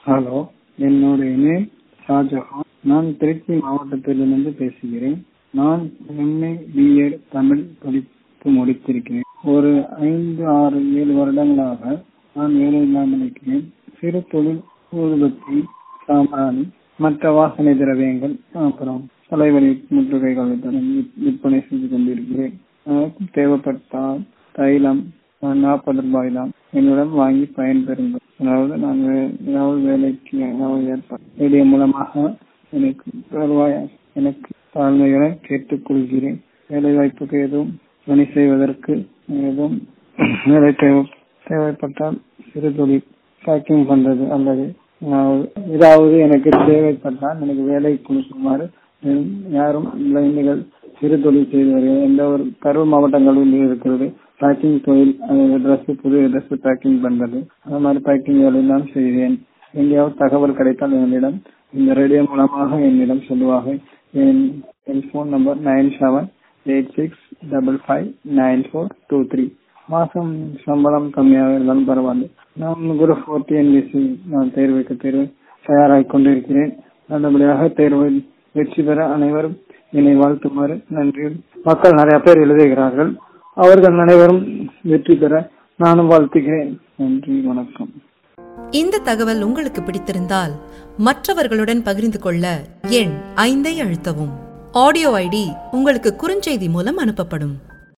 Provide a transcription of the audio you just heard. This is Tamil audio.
ஹலோ என்னுடைய நேம் ஷாஜஹான் நான் திருச்சி மாவட்டத்திலிருந்து பேசுகிறேன் நான் எம்ஏ பிஎட் தமிழ் படிப்பு முடித்திருக்கிறேன் ஒரு ஐந்து ஆறு ஏழு வருடங்களாக நான் வேலை இல்லாமல் இருக்கிறேன் சிறு தொழில் ஊதுபத்தி சாம்பிராணி மற்ற வாசனை திரவியங்கள் அப்புறம் தலைவலி முற்றுகைகள் விற்பனை செய்து கொண்டிருக்கிறேன் எனக்கு தேவைப்பட்டால் தைலம் நாற்பது ரூபாய் தான் என்னிடம் வாங்கி பயன்பெறுங்கள் அதாவது நான் ஏதாவது வேலைக்கு ஏதாவது ஏற்பாடு ரேடியோ மூலமாக எனக்கு வருவாய் எனக்கு தாழ்மைகளை கேட்டுக்கொள்கிறேன் வேலை வாய்ப்புக்கு எதுவும் பணி செய்வதற்கு எதுவும் வேலை தேவை தேவைப்பட்டால் சிறு தொழில் பேக்கிங் பண்றது அல்லது ஏதாவது எனக்கு தேவைப்பட்டால் எனக்கு வேலை கொடுக்குமாறு யாரும் இளைஞர்கள் சிறு தொழில் செய்து வருகிறது எந்த ஒரு கரூர் மாவட்டங்களில் இருக்கிறது பேக்கிங் தொழில் ட்ரெஸ் புது ட்ரெஸ் பேக்கிங் பண்றது அந்த மாதிரி பேக்கிங் வேலை நான் செய்வேன் எங்கேயாவது தகவல் கிடைத்தால் என்னிடம் இந்த ரேடியோ மூலமாக என்னிடம் சொல்லுவாங்க என் phone number nine seven eight six double five nine four two three மாசம் சம்பளம் கம்மியாக இருந்தாலும் பரவாயில்ல நான் குரு ஃபோர் டிஎன்பிசி நான் தேர்வுக்கு தேர்வு தயாராகி கொண்டிருக்கிறேன் நல்லபடியாக தேர்வில் வெற்றி பெற அனைவரும் என்னை வாழ்த்துமாறு நன்றி மக்கள் நிறைய பேர் எழுதுகிறார்கள் அவர்கள் அனைவரும் வெற்றி பெற நானும் வாழ்த்துகிறேன் நன்றி வணக்கம் இந்த தகவல் உங்களுக்கு பிடித்திருந்தால் மற்றவர்களுடன் பகிர்ந்து கொள்ள எண் ஐந்தை அழுத்தவும் ஆடியோ ஐடி உங்களுக்கு குறுஞ்செய்தி மூலம் அனுப்பப்படும்